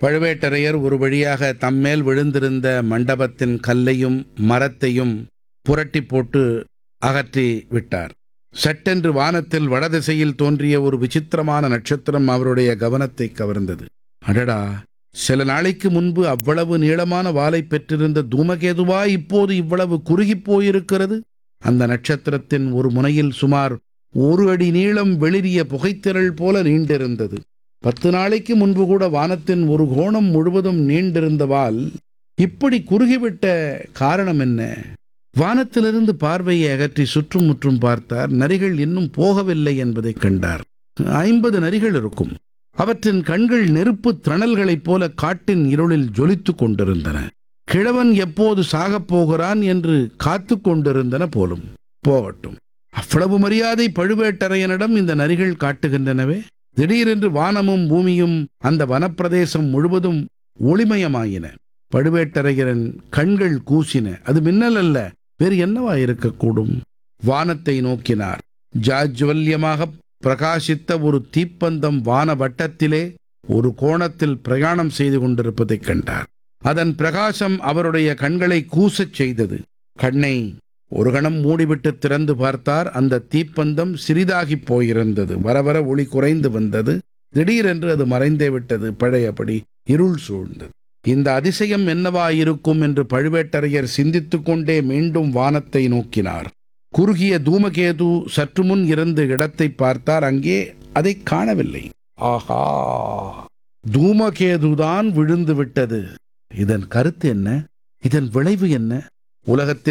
பழுவேட்டரையர் ஒரு வழியாக தம்மேல் விழுந்திருந்த மண்டபத்தின் கல்லையும் மரத்தையும் புரட்டி போட்டு அகற்றி விட்டார் சட்டென்று வானத்தில் வடதிசையில் தோன்றிய ஒரு விசித்திரமான நட்சத்திரம் அவருடைய கவனத்தை கவர்ந்தது அடடா சில நாளைக்கு முன்பு அவ்வளவு நீளமான வாலை பெற்றிருந்த தூமகேதுவா இப்போது இவ்வளவு குறுகிப் போயிருக்கிறது அந்த நட்சத்திரத்தின் ஒரு முனையில் சுமார் ஒரு அடி நீளம் வெளிரிய புகைத்திரள் போல நீண்டிருந்தது பத்து நாளைக்கு முன்பு கூட வானத்தின் ஒரு கோணம் முழுவதும் நீண்டிருந்த வால் இப்படி குறுகிவிட்ட காரணம் என்ன வானத்திலிருந்து பார்வையை அகற்றி சுற்றும் முற்றும் பார்த்தார் நரிகள் இன்னும் போகவில்லை என்பதைக் கண்டார் ஐம்பது நரிகள் இருக்கும் அவற்றின் கண்கள் நெருப்பு தணல்களைப் போல காட்டின் இருளில் ஜொலித்துக் கொண்டிருந்தன கிழவன் எப்போது சாகப் போகிறான் என்று காத்து கொண்டிருந்தன போலும் போகட்டும் அவ்வளவு மரியாதை பழுவேட்டரையனிடம் இந்த நரிகள் காட்டுகின்றனவே திடீரென்று வானமும் பூமியும் அந்த வனப்பிரதேசம் முழுவதும் ஒளிமயமாயின பழுவேட்டரையரின் கண்கள் கூசின அது மின்னல் அல்ல வேறு என்னவா இருக்கக்கூடும் வானத்தை நோக்கினார் ஜாஜ்வல்யமாக பிரகாசித்த ஒரு தீப்பந்தம் வான வட்டத்திலே ஒரு கோணத்தில் பிரயாணம் செய்து கொண்டிருப்பதைக் கண்டார் அதன் பிரகாசம் அவருடைய கண்களை கூசச் செய்தது கண்ணை ஒரு கணம் மூடிவிட்டு திறந்து பார்த்தார் அந்த தீப்பந்தம் சிறிதாகிப் போயிருந்தது வர வர ஒளி குறைந்து வந்தது திடீரென்று அது மறைந்தே விட்டது பழையபடி இருள் சூழ்ந்தது இந்த அதிசயம் என்னவாயிருக்கும் என்று பழுவேட்டரையர் சிந்தித்துக் கொண்டே மீண்டும் வானத்தை நோக்கினார் குறுகிய தூமகேது சற்று முன் இருந்த இடத்தை பார்த்தார் அங்கே அதை காணவில்லை ஆஹா தூமகேதுதான் விழுந்து விட்டது இதன் கருத்து என்ன இதன் விளைவு என்ன உலகத்தில்